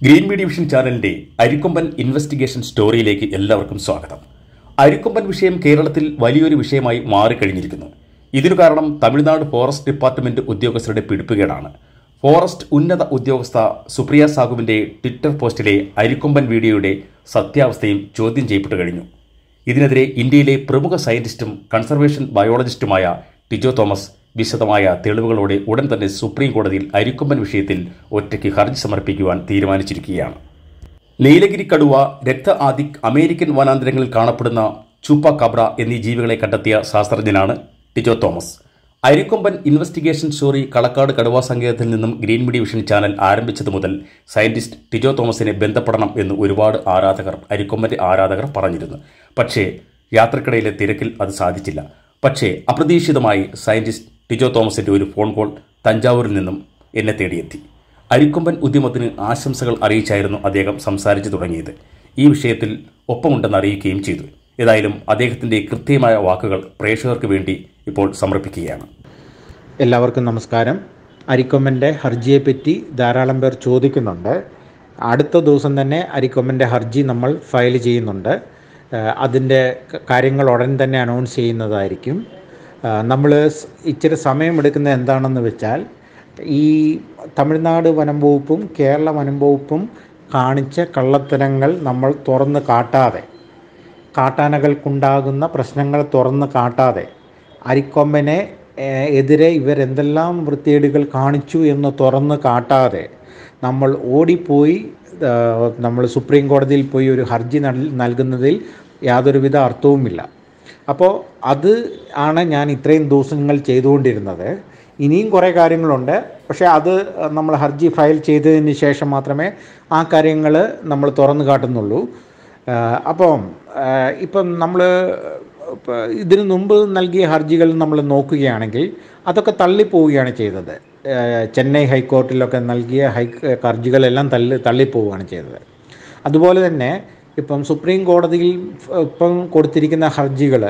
Green Media vision ചാനലിന്റെ Arikomban investigation സ്റ്റോറിയിലേക്ക് എല്ലാവർക്കും സ്വാഗതം അരിക്കൊമ്പൻ വിഷയം കേരളത്തിൽ വലിയൊരു വിഷയമായി മാറിക്കഴിഞ്ഞിരിക്കുന്നു ഇതിനു കാരണം തമിഴ്നാട് ഫോറസ്റ്റ് ഡിപ്പാർട്ട്മെന്റ് ഉദ്യോഗസ്ഥരുടെ പിടിപ്പുകേടാണ് ഫോറസ്റ്റ് ഉന്നത ഉദ്യോഗസ്ഥ സുപ്രിയ സാഹുവിന്റെ ട്വിറ്റർ പോസ്റ്റിലെ അരിക്കൊമ്പൻ വീഡിയോയുടെ സത്യാവസ്ഥയും ചോദ്യം ചെയ്യപ്പെട്ടു കഴിഞ്ഞു ഇതിനെതിരെ ഇന്ത്യയിലെ പ്രമുഖ സയന്റിസ്റ്റും കൺസർവേഷൻ ബയോളജിസ്റ്റുമായ ടിജോ തോമസ് വിശദമായ തെളിവുകളോടെ ഉടൻ തന്നെ സുപ്രീം കോടതിയിൽ അരിക്കൊമ്പൻ വിഷയത്തിൽ ഒറ്റയ്ക്ക് ഹർജി സമർപ്പിക്കുവാൻ തീരുമാനിച്ചിരിക്കുകയാണ് നീലഗിരി കടുവ രക്ത ആദിക് അമേരിക്കൻ വനാന്തരങ്ങളിൽ കാണപ്പെടുന്ന ചൂപ്പ കബ്ര എന്നീ ജീവികളെ കണ്ടെത്തിയ ശാസ്ത്രജ്ഞനാണ് ടിജോ തോമസ് അരിക്കൊമ്പൻ ഇൻവെസ്റ്റിഗേഷൻ സ്റ്റോറി കളക്കാട് കടുവ സങ്കേതത്തിൽ നിന്നും ഗ്രീൻ മീഡിയ വിഷൻ ചാനൽ ആരംഭിച്ചതു മുതൽ സയന്റിസ്റ്റ് ടിജോ തോമസിനെ ബന്ധപ്പെടണം എന്ന് ഒരുപാട് ആരാധകർ അരിക്കൊമ്പന്റെ ആരാധകർ പറഞ്ഞിരുന്നു പക്ഷേ യാത്രക്കിടയിലെ തിരക്കിൽ അത് സാധിച്ചില്ല പക്ഷേ അപ്രതീക്ഷിതമായി സയന്റിസ്റ്റ് ടിജോ തോമസിന്റെ ഒരു ഫോൺ കോൾ തഞ്ചാവൂരിൽ നിന്നും എന്നെ തേടിയെത്തി അരിക്കൊമ്പൻ ഉദ്യമത്തിന് ആശംസകൾ അറിയിച്ചായിരുന്നു അദ്ദേഹം സംസാരിച്ചു തുടങ്ങിയത് ഈ വിഷയത്തിൽ ഒപ്പമുണ്ടെന്ന് അറിയിക്കുകയും ചെയ്തു ഏതായാലും അദ്ദേഹത്തിന്റെ കൃത്യമായ വാക്കുകൾ പ്രേക്ഷകർക്ക് വേണ്ടി ഇപ്പോൾ സമർപ്പിക്കുകയാണ് എല്ലാവർക്കും നമസ്കാരം അരിക്കൊമ്പൻ്റെ ഹർജിയെപ്പറ്റി ധാരാളം പേർ ചോദിക്കുന്നുണ്ട് അടുത്ത ദിവസം തന്നെ അരിക്കൊമ്പൻ്റെ ഹർജി നമ്മൾ ഫയൽ ചെയ്യുന്നുണ്ട് ഏഹ് അതിൻ്റെ ക- കാര്യങ്ങൾ ഉടൻ തന്നെ അനൗൺസ് ചെയ്യുന്നതായിരിക്കും നമ്മൾ ഇച്ചിരി സമയമെടുക്കുന്നത് എന്താണെന്ന് വെച്ചാൽ ഈ തമിഴ്നാട് വനം വകുപ്പും കേരള വനം വകുപ്പും കാണിച്ച കള്ളത്തരങ്ങൾ നമ്മൾ തുറന്ന് കാട്ടാതെ കാട്ടാനകൾക്കുണ്ടാകുന്ന പ്രശ്നങ്ങൾ തുറന്ന് കാട്ടാതെ അരിക്കൊമ്പനെ ഏഹ്, എതിരെ ഇവരെന്തെല്ലാം വൃത്തികേടുകൾ കാണിച്ചു എന്ന് തുറന്ന് കാട്ടാതെ നമ്മൾ ഓടിപ്പോയി ഏഹ്, നമ്മൾ സുപ്രീം കോടതിയിൽ പോയി ഒരു ഹർജി നൽ- നൽകുന്നതിൽ യാതൊരുവിധ അർത്ഥവുമില്ല അപ്പോൾ അത് ആണ് ഞാൻ ഇത്രയും ദിവസങ്ങൾ ചെയ്തുകൊണ്ടിരുന്നത് ഇനിയും കുറേ കാര്യങ്ങളുണ്ട് പക്ഷേ അത് നമ്മൾ ഹർജി ഫയൽ ചെയ്തതിന് ശേഷം മാത്രമേ ആ കാര്യങ്ങൾ നമ്മൾ തുറന്നു കാട്ടുന്നുള്ളൂ ആഹ് അപ്പം ആഹ് ഇപ്പം നമ്മൾ ഇതിനു മുമ്പ് നൽകിയ ഹർജികൾ നമ്മൾ നോക്കുകയാണെങ്കിൽ അതൊക്കെ തള്ളിപ്പോവുകയാണ് ചെയ്തത് ആഹ് ചെന്നൈ ഹൈക്കോർട്ടിലൊക്കെ നൽകിയ ഹൈ ഹർജികളെല്ലാം തള്ളി തള്ളിപ്പോവുകയാണ് ചെയ്തത് അതുപോലെ തന്നെ ഇപ്പം സുപ്രീം കോടതിയിൽ ഇപ്പം കൊടുത്തിരിക്കുന്ന ഹർജികൾ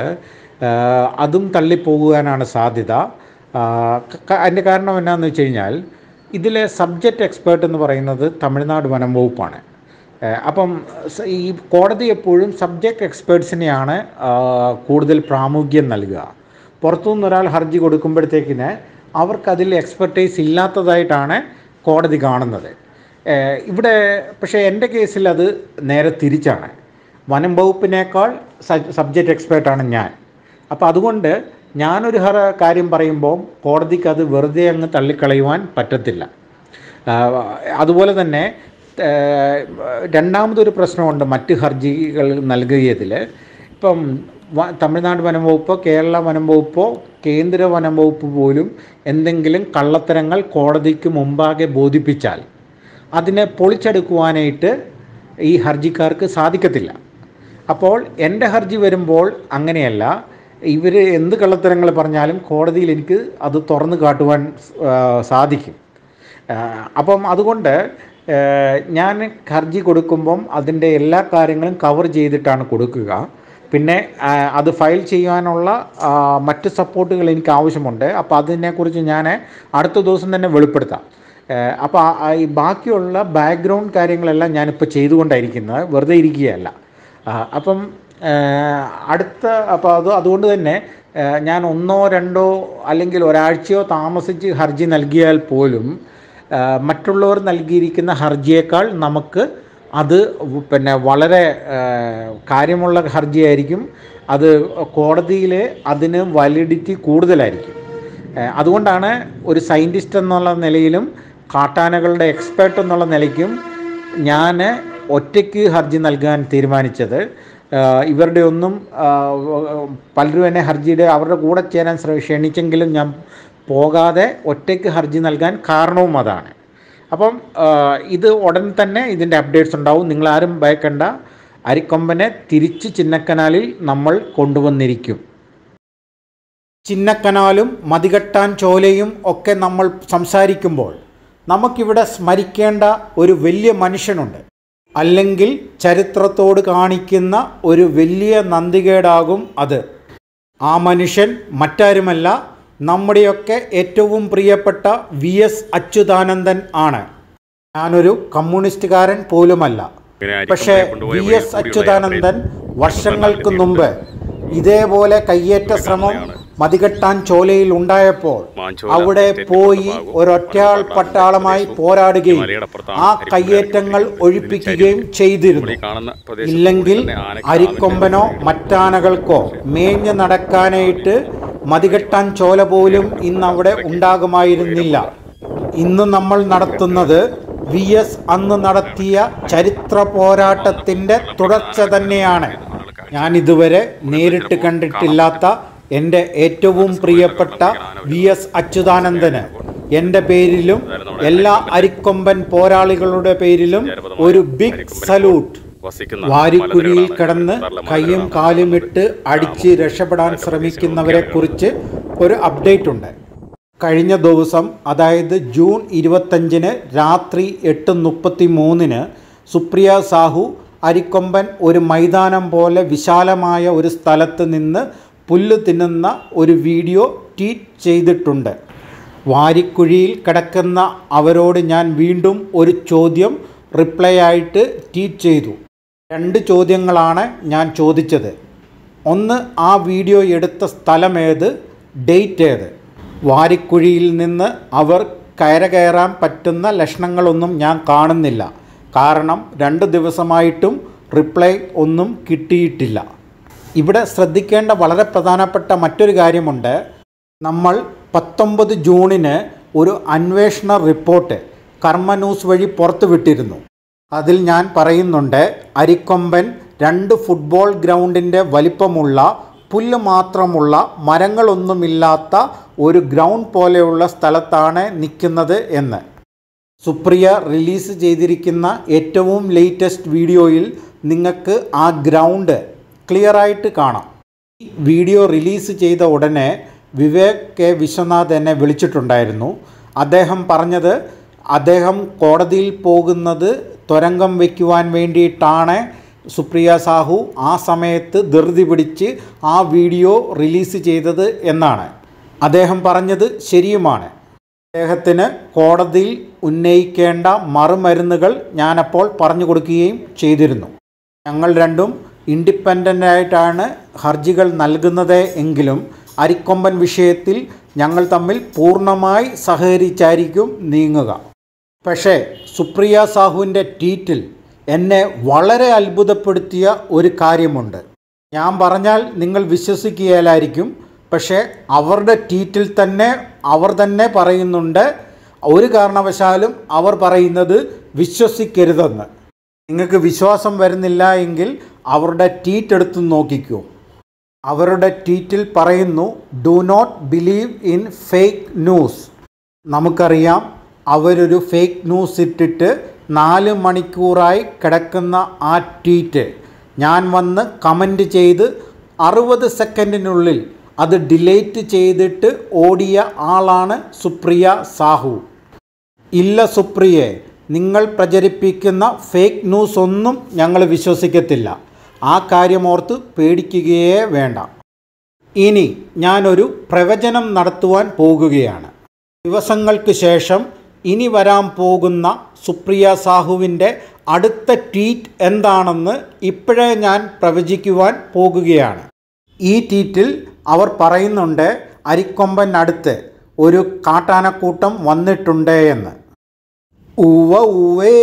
അതും തള്ളിപ്പോകാനാണ് സാധ്യത ആഹ് ക- അതിൻ്റെ കാരണം എന്നാന്ന് വെച്ച് കഴിഞ്ഞാൽ ഇതിലെ സബ്ജക്റ്റ് എക്സ്പേർട്ട് എന്ന് പറയുന്നത് തമിഴ്നാട് വനം വകുപ്പാണ് ഏഹ് അപ്പം സ- ഈ കോടതി എപ്പോഴും സബ്ജക്റ്റ് എക്സ്പേർട്സിനെയാണ് ആഹ് കൂടുതൽ പ്രാമുഖ്യം നൽകുക പുറത്തുനിന്ന് ഒരാൾ ഹർജി കൊടുക്കുമ്പോഴത്തേക്കിന് അവർക്കതിൽ എക്സ്പെർട്ടൈസ് ഇല്ലാത്തതായിട്ടാണ് കോടതി കാണുന്നത് ഏഹ് ഇവിടെ പക്ഷേ എൻ്റെ കേസിൽ അത് നേരെ തിരിച്ചാണ് വനം വകുപ്പിനേക്കാൾ സബ്ജക്റ്റ് എക്സ്പേർട്ടാണ് ഞാൻ അപ്പോൾ അതുകൊണ്ട് ഞാനൊരു ഹറ കാര്യം പറയുമ്പോൾ കോടതിക്ക് അത് വെറുതെ അങ്ങ് തള്ളിക്കളയുവാൻ പറ്റത്തില്ല ആഹ് അതുപോലെ തന്നെ ആഹ് രണ്ടാമതൊരു പ്രശ്നമുണ്ട് മറ്റ് ഹർജികൾ നൽകിയതിൽ ഇപ്പം വ- തമിഴ്നാട് വനം വകുപ്പോ കേരള വനം വകുപ്പോ കേന്ദ്ര വനം വകുപ്പ് പോലും എന്തെങ്കിലും കള്ളത്തരങ്ങൾ കോടതിക്ക് മുമ്പാകെ ബോധിപ്പിച്ചാൽ അതിനെ പൊളിച്ചെടുക്കുവാനായിട്ട് ഈ ഹർജിക്കാർക്ക് സാധിക്കത്തില്ല അപ്പോൾ എൻ്റെ ഹർജി വരുമ്പോൾ അങ്ങനെയല്ല ഇവർ എന്ത് കള്ളത്തരങ്ങൾ പറഞ്ഞാലും കോടതിയിൽ എനിക്ക് അത് തുറന്നു കാട്ടുവാൻ ആ, സാധിക്കും ആ, അപ്പം അതുകൊണ്ട് ആ, ഞാൻ ഹർജി കൊടുക്കുമ്പം അതിൻ്റെ എല്ലാ കാര്യങ്ങളും കവർ ചെയ്തിട്ടാണ് കൊടുക്കുക പിന്നെ ആ, അത് ഫയൽ ചെയ്യാനുള്ള ആ, മറ്റ് സപ്പോർട്ടുകൾ എനിക്ക് ആവശ്യമുണ്ട് അപ്പോൾ അതിനെക്കുറിച്ച് ഞാൻ അടുത്ത ദിവസം തന്നെ വെളിപ്പെടുത്താം ഏഹ് അപ്പോൾ ആ- ആ ഈ ബാക്കിയുള്ള ബാക്ക്ഗ്രൗണ്ട് കാര്യങ്ങളെല്ലാം ഞാനിപ്പോൾ ചെയ്തുകൊണ്ടായിരിക്കുന്നത് വെറുതെ ഇരിക്കുകയല്ല ആ, അപ്പം ഏഹ് അടുത്ത അപ്പോൾ അത് അതുകൊണ്ട് തന്നെ ഏഹ് ഞാൻ ഒന്നോ രണ്ടോ അല്ലെങ്കിൽ ഒരാഴ്ചയോ താമസിച്ച് ഹർജി നൽകിയാൽ പോലും ഏഹ് മറ്റുള്ളവർ നൽകിയിരിക്കുന്ന ഹർജിയേക്കാൾ നമുക്ക് അത് പിന്നെ വളരെ ഏഹ് കാര്യമുള്ള ഹർജിയായിരിക്കും അത് കോടതിയിൽ അതിന് വാലിഡിറ്റി കൂടുതലായിരിക്കും ഏഹ് അതുകൊണ്ടാണ് ഒരു സയൻറ്റിസ്റ്റ് എന്നുള്ള നിലയിലും കാട്ടാനകളുടെ എക്സ്പേർട്ട് എന്നുള്ള നിലയ്ക്കും ഞാൻ ഒറ്റയ്ക്ക് ഹർജി നൽകാൻ തീരുമാനിച്ചത് ഏഹ് ഇവരുടെ ഒന്നും ആഹ് പലരും എന്നെ ഹർജിയുടെ അവരുടെ കൂടെ ചേരാൻ ശ്ര- ക്ഷണിച്ചെങ്കിലും ഞാൻ പോകാതെ ഒറ്റയ്ക്ക് ഹർജി നൽകാൻ കാരണവും അതാണ് അപ്പം ആഹ് ഇത് ഉടൻ തന്നെ ഇതിൻ്റെ അപ്ഡേറ്റ്സ് ഉണ്ടാവും നിങ്ങളാരും ഭയക്കണ്ട അരിക്കൊമ്പനെ തിരിച്ച് ചിന്നക്കനാലിൽ നമ്മൾ കൊണ്ടുവന്നിരിക്കും ചിന്നക്കനാലും മതികെട്ടാൻ ചോലയും ഒക്കെ നമ്മൾ സംസാരിക്കുമ്പോൾ നമുക്കിവിടെ സ്മരിക്കേണ്ട ഒരു വലിയ മനുഷ്യനുണ്ട് അല്ലെങ്കിൽ ചരിത്രത്തോട് കാണിക്കുന്ന ഒരു വലിയ നന്ദികേടാകും അത് ആ മനുഷ്യൻ മറ്റാരുമല്ല നമ്മുടെയൊക്കെ ഏറ്റവും പ്രിയപ്പെട്ട വി എസ് അച്യുതാനന്ദൻ ആണ് ഞാനൊരു കമ്മ്യൂണിസ്റ്റുകാരൻ പോലുമല്ല ഇങ്ങനെ പക്ഷേ അരിക്കൊമ്പനെ കൊണ്ടുപോയ വി വഴി എസ് കൂടിയുള്ള അച്യുതാനന്ദൻ യാത്രയിൽ വർഷങ്ങൾക്ക് മുമ്പ് ഇതേപോലെ കയ്യേറ്റ ശ്രമം മതികെട്ടാൻ ചോലയിൽ ഉണ്ടായപ്പോൾ മാഞ്ചോല അവിടെ എസ്റ്റേറ്റ് പോയി ഭാഗവും ഒരൊറ്റയാൾ പട്ടണം പട്ടാളമായി പ്രദേശവും പോരാടുകയും മലയുടെ അപ്പുറത്താണ് ആ അരിക്കൊമ്പൻ കയ്യേറ്റങ്ങൾ ഇരിക്കുന്നത്. ഒഴിപ്പിക്കുകയും നമ്മൾ ചെയ്തിരുന്നു ഈ കാണുന്ന പ്രദേശത്ത് ഇല്ലെങ്കിൽ തന്നെ ആനയ്ക്ക് അരിക്കൊമ്പനോ ആവിന്റെ മറ്റാനകൾക്കോ മേഞ്ഞു നടക്കാനായിട്ട് മതികെട്ടാൻ ചോല പോലും ഇന്ന് അവിടെ ഉണ്ടാകുമായിരുന്നില്ല ഇന്ന് നമ്മൾ നടത്തുന്നത് വി എസ് അന്ന് നടത്തിയ ചരിത്ര പോരാട്ടത്തിൻ്റെ തുടർച്ച തന്നെയാണ് ഞാൻ ഇതുവരെ നേരിട്ട് കണ്ടിട്ടില്ലാത്ത എൻ്റെ ഏറ്റവും പ്രിയപ്പെട്ട വി എസ് അച്യുതാനന്ദന് എൻ്റെ പേരിലും എല്ലാ അരിക്കൊമ്പൻ പോരാളികളുടെ പേരിലും ഒരു ബിഗ് സല്യൂട്ട് വസിക്കുന്ന വാരിക്കുഴിയിൽ മലനിരകളാണ്. കിടന്ന് കേരള കൈയും മലനിരകളാണ്. കാലും ഇട്ട് അടിച്ച് രക്ഷപ്പെടാൻ ശ്രമിക്കുന്നവരെ കുറിച്ച് ഒരു അപ്ഡേറ്റ് ഉണ്ട് കഴിഞ്ഞ ദിവസം അതായത് ജൂൺ ഇരുപത്തഞ്ചിന് രാത്രി എട്ട് മുപ്പത്തി മൂന്നിന് സുപ്രിയ സാഹു അരിക്കൊമ്പൻ ഒരു മൈതാനം പോലെ വിശാലമായ ഒരു സ്ഥലത്ത് നിന്ന് പുല്ല് തിന്നുന്ന ഒരു വീഡിയോ ട്വീറ്റ് ചെയ്തിട്ടുണ്ട് വാരിക്കുഴിയിൽ കിടക്കുന്ന അവരോട് ഞാൻ വീണ്ടും ഒരു ചോദ്യം റിപ്ലൈ ആയിട്ട് ട്വീറ്റ് ചെയ്തു രണ്ട് ചോദ്യങ്ങളാണ് ഞാൻ ചോദിച്ചത് ഒന്ന് ആ വീഡിയോ എടുത്ത സ്ഥലമേത് ഡേറ്റ് ഏത് വാരിക്കുഴിയിൽ നിന്ന് അവർ കയറ കയറാൻ പറ്റുന്ന ലക്ഷണങ്ങളൊന്നും ഞാൻ കാണുന്നില്ല കാരണം രണ്ട് ദിവസമായിട്ടും റിപ്ലൈ ഒന്നും കിട്ടിയിട്ടില്ല ഇവിടെ ശ്രദ്ധിക്കേണ്ട വളരെ പ്രധാനപ്പെട്ട മറ്റൊരു കാര്യമുണ്ട് നമ്മൾ പത്തൊമ്പത് ജൂണിന് ഒരു അന്വേഷണ റിപ്പോർട്ട് കർമ്മ ന്യൂസ് വഴി പുറത്തുവിട്ടിരുന്നു അതിൽ ഞാൻ പറയുന്നുണ്ട് അരിക്കൊമ്പൻ രണ്ട് ഫുട്ബോൾ ഗ്രൗണ്ടിൻ്റെ വലിപ്പമുള്ള പുല്ല് മാത്രമുള്ള മരങ്ങളൊന്നുമില്ലാത്ത ഒരു ഗ്രൗണ്ട് പോലെയുള്ള സ്ഥലത്താണ് നിൽക്കുന്നത് എന്ന് സുപ്രിയ റിലീസ് ചെയ്തിരിക്കുന്ന ഏറ്റവും ലേറ്റസ്റ്റ് വീഡിയോയിൽ നിങ്ങൾക്ക് ആ ഗ്രൗണ്ട് ക്ലിയറായിട്ട് കാണാം ഈ വീഡിയോ റിലീസ് ചെയ്ത ഉടനെ വിവേക് കെ വിശ്വനാഥ് എന്നെ വിളിച്ചിട്ടുണ്ടായിരുന്നു അദ്ദേഹം പറഞ്ഞത് അദ്ദേഹം കോടതിയിൽ പോകുന്നത് തുരങ്കം വയ്ക്കുവാൻ വേണ്ടിയിട്ടാണ് സുപ്രിയ സാഹു ആ സമയത്ത് ധൃതി പിടിച്ച് ആ വീഡിയോ റിലീസ് ചെയ്തത് എന്നാണ് അദ്ദേഹം പറഞ്ഞത് ശരിയുമാണ് അദ്ദേഹത്തിന് കോടതിയിൽ ഉന്നയിക്കേണ്ട മറുമരുന്നുകൾ ഞാനപ്പോൾ പറഞ്ഞു കൊടുക്കുകയും ചെയ്തിരുന്നു ഞങ്ങൾ രണ്ടും ഇൻഡിപെൻഡൻ്റ് ആയിട്ടാണ് ഹർജികൾ നൽകുന്നത് എങ്കിലും അരിക്കൊമ്പൻ വിഷയത്തിൽ ഞങ്ങൾ തമ്മിൽ പൂർണ്ണമായി സഹകരിച്ചായിരിക്കും നീങ്ങുക പക്ഷേ സുപ്രിയ സാഹുവിൻ്റെ ട്വീറ്റിൽ എന്നെ വളരെ അത്ഭുതപ്പെടുത്തിയ ഒരു കാര്യമുണ്ട് ഞാൻ പറഞ്ഞാൽ നിങ്ങൾ വിശ്വസിക്കുകയില്ലായിരിക്കും പക്ഷേ അവരുടെ ട്വീറ്റിൽ തന്നെ അവർ തന്നെ പറയുന്നുണ്ട് ഒരു കാരണവശാലും അവർ പറയുന്നത് വിശ്വസിക്കരുതെന്ന് നിങ്ങൾക്ക് വിശ്വാസം വരുന്നില്ല എങ്കിൽ അവരുടെ ട്വീറ്റ് എടുത്ത് നോക്കിക്കൂ അവരുടെ ട്വീറ്റിൽ പറയുന്നു do not believe in fake news നമുക്കറിയാം അവരൊരു ഫേക്ക് ന്യൂസ് ഇട്ടിട്ട് നാല് മണിക്കൂറായി കിടക്കുന്ന ആ ട്വീറ്റ് ഞാൻ വന്ന് കമൻറ്റ് ചെയ്ത് അറുപത് സെക്കൻഡിനുള്ളിൽ അത് ഡിലേറ്റ് ചെയ്തിട്ട് ഓടിയ ആളാണ് സുപ്രിയ സാഹു ഇല്ല സുപ്രിയെ നിങ്ങൾ പ്രചരിപ്പിക്കുന്ന ഫേക്ക് ന്യൂസ് ഒന്നും ഞങ്ങൾ വിശ്വസിക്കത്തില്ല ആ കാര്യമോർത്ത് പേടിക്കുകയേ വേണ്ട ഇനി ഞാനൊരു പ്രവചനം നടത്തുവാൻ പോകുകയാണ് ദിവസങ്ങൾക്ക് ശേഷം ഇനി വരാൻ പോകുന്ന സുപ്രിയ സാഹുവിൻ്റെ അടുത്ത ട്വീറ്റ് എന്താണെന്ന് ഇപ്പോഴേ ഞാൻ പ്രവചിക്കുവാൻ പോകുകയാണ് ഈ ട്വീറ്റിൽ അവർ പറയുന്നുണ്ട് അരിക്കൊമ്പൻ അടുത്ത് ഒരു കാട്ടാനക്കൂട്ടം വന്നിട്ടുണ്ട് എന്ന് ഉവ്വ ഉവ്വേ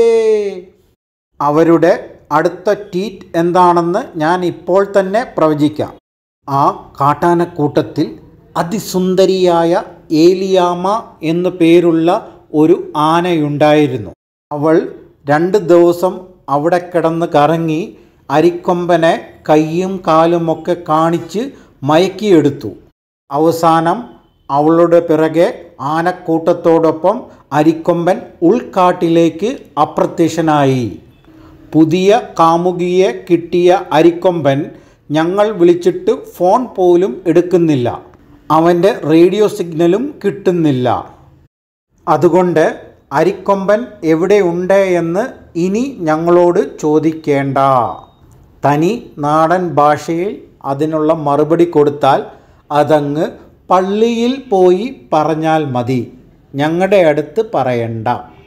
അവരുടെ അടുത്ത ട്വീറ്റ് എന്താണെന്ന് ഞാൻ ഇപ്പോൾ തന്നെ പ്രവചിക്കാം ആ കാട്ടാനക്കൂട്ടത്തിൽ അതിസുന്ദരിയായ ഏലിയാമ എന്നു പേരുള്ള ഒരു ആനയുണ്ടായിരുന്നു അവൾ രണ്ട് ദിവസം അവിടെ കിടന്ന് കറങ്ങി അരിക്കൊമ്പനെ കൈയും കാലുമൊക്കെ കാണിച്ച് മയക്കിയെടുത്തു അവസാനം അവളുടെ പിറകെ ആനക്കൂട്ടത്തോടൊപ്പം അരിക്കൊമ്പൻ ഉൾക്കാട്ടിലേക്ക് അപ്രത്യക്ഷനായി പുതിയ കാമുകിയെ കിട്ടിയ അരിക്കൊമ്പൻ ഞങ്ങൾ വിളിച്ചിട്ട് ഫോൺ പോലും എടുക്കുന്നില്ല അവൻ്റെ റേഡിയോ സിഗ്നലും കിട്ടുന്നില്ല അതുകൊണ്ട് അരിക്കൊമ്പൻ എവിടെയുണ്ട് എന്ന് ഇനി ഞങ്ങളോട് ചോദിക്കേണ്ട തനി നാടൻ ഭാഷയിൽ അതിനുള്ള മറുപടി കൊടുത്താൽ അതങ്ങ് പള്ളിയിൽ പോയി പറഞ്ഞാൽ മതി ഞങ്ങളുടെ അടുത്ത് പറയണ്ട